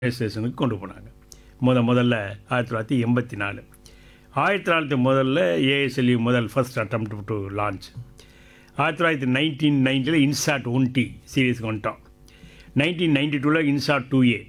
ஸ்டேஷனுக்கு கொண்டு போனாங்க முத முதல்ல ஆயிரத்தி தொள்ளாயிரத்தி எண்பத்தி நாலு ஆயிரத்தி தொள்ளாயிரத்தி முதல்ல ஏஎஸ்எல்யூ முதல் ஃபர்ஸ்ட் அட்டம் டு லான்ச் ஆயிரத்தி தொள்ளாயிரத்தி நைன்டீன் நைன்ட்டியில் இன்சாட் ஒன் டி சீரீஸ்க்கு வந்துட்டோம் நைன்டீன் நைன்டி டூவில் INSAT two A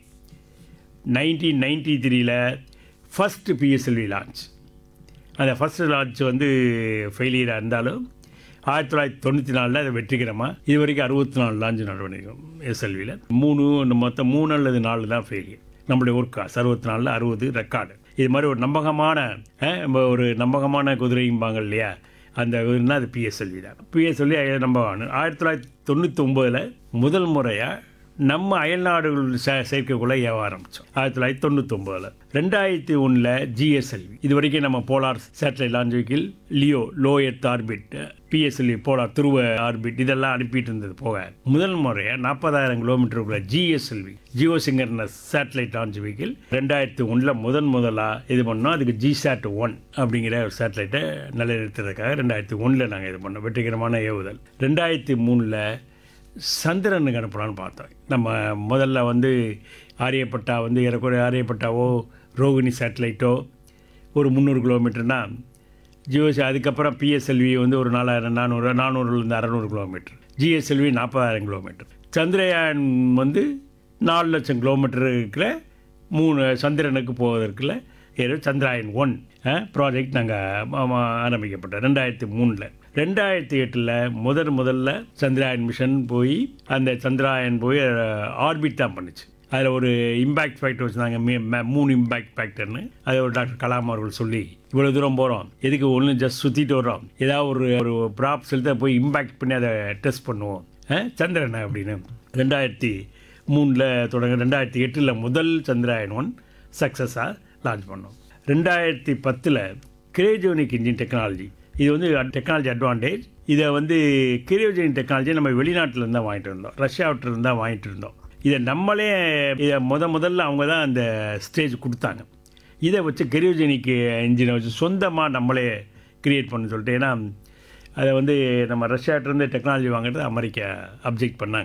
nineteen ninety த்ரீல ஃபஸ்ட்டு பிஎஸ்எல்வி லான்ச் அந்த ஃபஸ்ட்டு லான்ச் வந்து ஃபெயிலியராக இருந்தாலும் ஆயிரத்தி தொள்ளாயிரத்தி தொண்ணூற்றி நாலில் அது வெற்றிகரமாக இது வரைக்கும் அறுபத்தி நாலு லான்ச் நடவடிக்கும் எஸ்எல்வியில் மூணு மொத்தம் மூணு அல்லது நாலு தான் ஃபெயிலியர் நம்மளுடைய ஒர்க்காஸ் அறுபத்தி நாலில் அறுபது ரெக்கார்டு இது மாதிரி ஒரு நம்பகமான அஹ், நம்ம ஒரு நம்பகமான குதிரைம்பாங்க இல்லையா அந்த இதுனா அது பிஎஸ்எல்வி தான் பிஎஸ்எல்வி நம்ம ஆயிரத்தி தொள்ளாயிரத்தி தொண்ணூற்றி ஒம்போதில் முதல் முறையாக நம்ம அயல்நாடுகள் சே சேர்க்கைக்குள்ளே ஏவ ஆரம்பித்தோம் ஆயிரத்தி தொள்ளாயிரத்தி தொண்ணூத்தொம்போதில் ரெண்டாயிரத்தி ஒன்றில் ஜிஎஸ்எல்வி இது வரைக்கும் நம்ம polar satellite launch vehicle LEO low earth orbit PSLV polar துருவ ஆர்பிட் இதெல்லாம் அனுப்பிட்டு இருந்தது போக முதல் முறையாக நாற்பதாயிரம் கிலோமீட்டருக்குள்ள GSLV geosynchronous satellite launch vehicle ரெண்டாயிரத்தி ஒன்றில் முதன் முதலாக இது பண்ணோம் அதுக்கு ஜிசாட் ஒன் அப்படிங்கிற ஒரு சேட்டலைட்டை நிலைநிறுத்துறதுக்காக ரெண்டாயிரத்தி ஒன்றில் நாங்கள் இது பண்ணோம் வெற்றிகரமான ஏவுதல் ரெண்டாயிரத்தி மூணில் சந்திரனுக்கு அனுப்பலான்னு பார்த்தோம் நம்ம முதல்ல வந்து ஆரியப்பட்டா வந்து ஏறக்குறைய ஆரியப்பட்டாவோ ரோகிணி சேட்டலைட்டோ ஒரு முந்நூறு கிலோமீட்டர்னா ஜியோசி அதுக்கப்புறம் பிஎஸ்எல்வி வந்து ஒரு நாலாயிரம் நானூறு நானூறுலேருந்து அறநூறு கிலோமீட்டர் ஜிஎஸ்எல்வி நாற்பதாயிரம் கிலோமீட்டர் சந்திரயான் வந்து நாலு லட்சம் கிலோமீட்டர் இருக்கிற மூணு சந்திரனுக்கு போவதற்குள்ள ஏதோ சந்திராயன் ஒன் ப்ராஜெக்ட் நாங்கள் ஆரம்பிக்கப்பட்டோம் ரெண்டாயிரத்தி மூணில் ரெண்டாயிரத்தி எட்டில் முதல் முதல்ல சந்திராயன் மிஷன் போய் அந்த சந்திராயன் போய் ஆர்பிட் தான் பண்ணுச்சு அதில் ஒரு இம்பேக்ட் ஃபேக்டர் வச்சுருந்தாங்க மே மே- மூணு இம்பேக்ட் ஃபேக்டர்னு அதை ஒரு டாக்டர் கலாம் அவர்கள் சொல்லி இவ்வளோ தூரம் போகிறோம் எதுக்கு ஒன்று ஜஸ்ட் சுற்றிட்டு வர்றோம் ஏதாவது ஒரு ஒரு ப்ராப் செலுத்த போய் இம்பேக்ட் பண்ணி அதை டெஸ்ட் பண்ணுவோம் அஹ், சந்திரன் அப்படின்னு ரெண்டாயிரத்தி மூணில் தொடங்க ரெண்டாயிரத்தி எட்டில் முதல் சந்திராயன் ஒன் சக்ஸஸாக லான்ச் பண்ணோம் ரெண்டாயிரத்தி பத்தில் கிரேஜோனிக் இன்ஜின் டெக்னாலஜி இது வந்து டெக்னாலஜி அட்வான்டேஜ் இதை வந்து கிரியோஜெனிக் டெக்னாலஜி நம்ம வெளிநாட்டில் இருந்தால் வாங்கிட்டு இருந்தோம் ரஷ்யாவிட்ட இருந்தால் வாங்கிட்டு இருந்தோம் இதை நம்மளே இதை முத முதல்ல அவங்க தான் அந்த ஸ்டேஜ் கொடுத்தாங்க இதை வச்சு கிரியோஜெனிக் இன்ஜினை வச்சு சொந்தமாக நம்மளே கிரியேட் பண்ண சொல்லிட்டு ஏன்னா அதை வந்து நம்ம ரஷ்யாட்டிருந்து டெக்னாலஜி வாங்குறது அமெரிக்கா அப்ஜெக்ட் பண்ணாங்க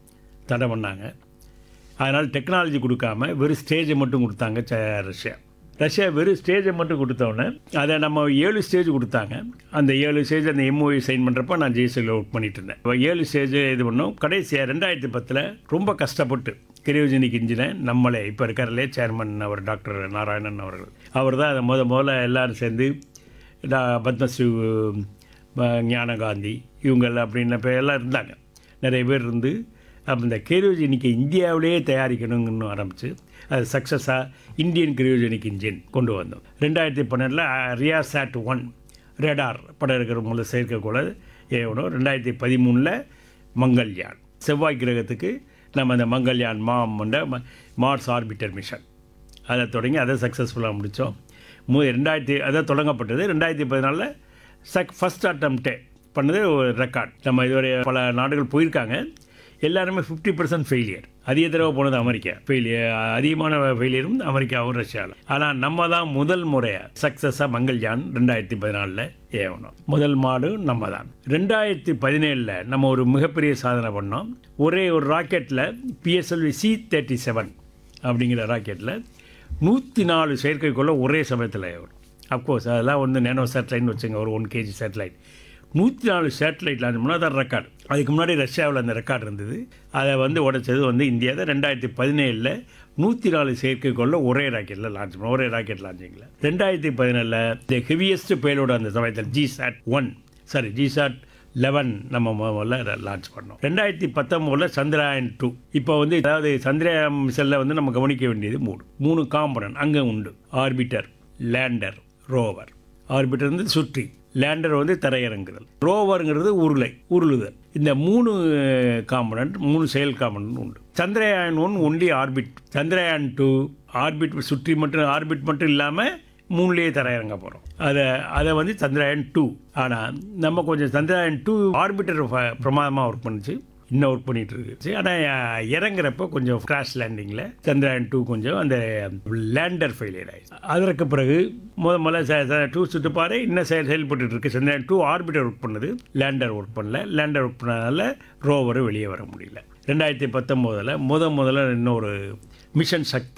தடை பண்ணாங்க அதனால் டெக்னாலஜி கொடுக்காம வெறும் ஸ்டேஜை மட்டும் கொடுத்தாங்க ச- ரஷ்யா ரஷ்யா வெறும் ஸ்டேஜை மட்டும் கொடுத்தோன்னே அதை நம்ம ஏழு ஸ்டேஜ் கொடுத்தாங்க அந்த ஏழு ஸ்டேஜ் அந்த எம்ஓஐ சைன் பண்ணுறப்ப நான் ஜிஎஸ்டியில் ஒர்க் பண்ணிட்டு இருந்தேன் இப்போ ஏழு ஸ்டேஜ் இது பண்ணோம் கடைசியாக ரெண்டாயிரத்தி பத்தில் ரொம்ப கஷ்டப்பட்டு கிரியோஜெனிக் இன்ஜினை நம்மளே இப்போ இருக்கிறதுலே சேர்மன் அவர் டாக்டர் நாராயணன் அவர்கள் அவர் தான் அதை முத முதல்ல எல்லாரும் சேர்ந்து டா- பத்மஸ்ரீ ப- ஞானகாந்தி இவங்க அப்படின்னு இப்போ எல்லாம் இருந்தாங்க நிறைய பேர் இருந்து அப்போ இந்த கிரியோஜெனிக்கை இந்தியாவிலேயே தயாரிக்கணுங்கன்னு ஆரம்பித்து அது சக்ஸஸாக இந்தியன் கிரியோஜெனிக் இன்ஜின் கொண்டு வந்தோம் ரெண்டாயிரத்தி பன்னெண்டில் ரியாசாட் ஒன் ரேடார் படம் இருக்கிற முதல்ல செயற்கைக்கோளை ஏவணும் ரெண்டாயிரத்தி பதிமூணில் மங்கள்யான் செவ்வாய் கிரகத்துக்கு நம்ம அந்த மங்கள்யான் மாம் ம- மார்ஸ் ஆர்பிட்டர் மிஷன் அதை தொடங்கி அதை சக்ஸஸ்ஃபுல்லாக முடித்தோம் மூ ரெண்டாயிரத்தி அதை தொடங்கப்பட்டது ரெண்டாயிரத்தி பதினாலில் சக் ஃபஸ்ட் அட்டம்ப்டே பண்ணது ஒரு ரெக்கார்ட் நம்ம இதுவரை பல நாடுகள் போயிருக்காங்க எல்லாருமே ஃபிஃப்டி பர்சன்ட் ஃபெயிலியர் அதிக தடவை போனது அமெரிக்கா ஃபெயிலியர் அதிகமான ஃபெயிலியரும் அமெரிக்காவும் ரஷ்யாவில் ஆனால் நம்ம தான் முதல் முறையாக சக்ஸஸாக மங்கள்யான் ரெண்டாயிரத்தி பதினாலில் ஏவணும் முதல் மாடு நம்ம தான் ரெண்டாயிரத்தி பதினேழில் நம்ம ஒரு மிகப்பெரிய சாதனை பண்ணோம் ஒரே ஒரு ராக்கெட்டில் பிஎஸ்எல்வி சி தேர்ட்டி செவன் அப்படிங்கிற ராக்கெட்டில் நூற்றி நாலு செயற்கைக்கோளை ஒரே சமயத்தில் வரும் அஃப்கோர்ஸ் அதெல்லாம் வந்து நேனோ சேட்டலைட்னு வச்சுங்க ஒரு ஒன் கேஜி சேட்டலைட் நூற்றி நாலு சேட்டலைட் லான்ச் பண்ணால் அதான் ரெக்கார்டு அதுக்கு முன்னாடி ரஷ்யாவில் அந்த ரெக்கார்டு இருந்தது அதை வந்து உடைச்சது வந்து இந்தியா தான் ரெண்டாயிரத்தி பதினேழில் நூற்றி நாலு செயற்கைக்கோளில் ஒரே ராக்கெட்டில் லான்ச் பண்ணோம் ஒரே ராக்கெட் லான்ச்சிங்கில் ரெண்டாயிரத்தி பதினேழில் த ஹெவியஸ்ட் பேலோட அந்த சமயத்தில் GSAT one sorry GSAT eleven நம்ம முதல்ல லான்ச் பண்ணோம் ரெண்டாயிரத்தி பத்தொம்போதில் சந்திராயன் டூ இப்போ வந்து அதாவது சந்திரயான் மிஷனில் வந்து நம்ம கவனிக்க வேண்டியது மூணு மூணு காம்பனன் அங்கே உண்டு ஆர்பிட்டர் லேண்டர் ரோவர் ஆர்பிட்டர் வந்து சுற்றி லேண்டர் வந்து தரையிறங்குதல் ரோவருங்கிறது உருளை உருளுதல் இந்த மூணு காம்பனண்ட் மூணு செயல் காம்பனண்ட் உண்டு Chandrayaan one only orbit Chandrayaan two orbit சுற்றி மட்டும் ஆர்பிட் மட்டும் இல்லாமல் மூணுலேயே தரையிறங்க போகிறோம் அதை அதை வந்து சந்திராயன் டூ ஆனால் நம்ம கொஞ்சம் சந்திராயன் டூ ஆர்பிட்டர் பிரமாதமாக ஒர்க் பண்ணுச்சு இன்னும் ஒர்க் பண்ணிட்டு இருக்கு ஆனால் இறங்குறப்போ கொஞ்சம் கிராஷ் லேண்டிங்கில் சந்திராயன் டூ கொஞ்சம் அந்த லேண்டர் ஃபெயிலியர் ஆயிடுச்சு அதற்கு பிறகு முத முதல்ல டூ சுற்றுப்பாறை இன்னும் செயல் செயல்பட்டு இருக்கு சந்திராயன் டூ ஆர்பிட்டர் ஒர்க் பண்ணுது லேண்டர் ஒர்க் பண்ணல லேண்டர் ஒர்க் பண்ணதால ரோவரும் வெளியே வர முடியல ரெண்டாயிரத்தி பத்தொம்போதில் முத முதல்ல இன்னொரு மிஷன் சக்தி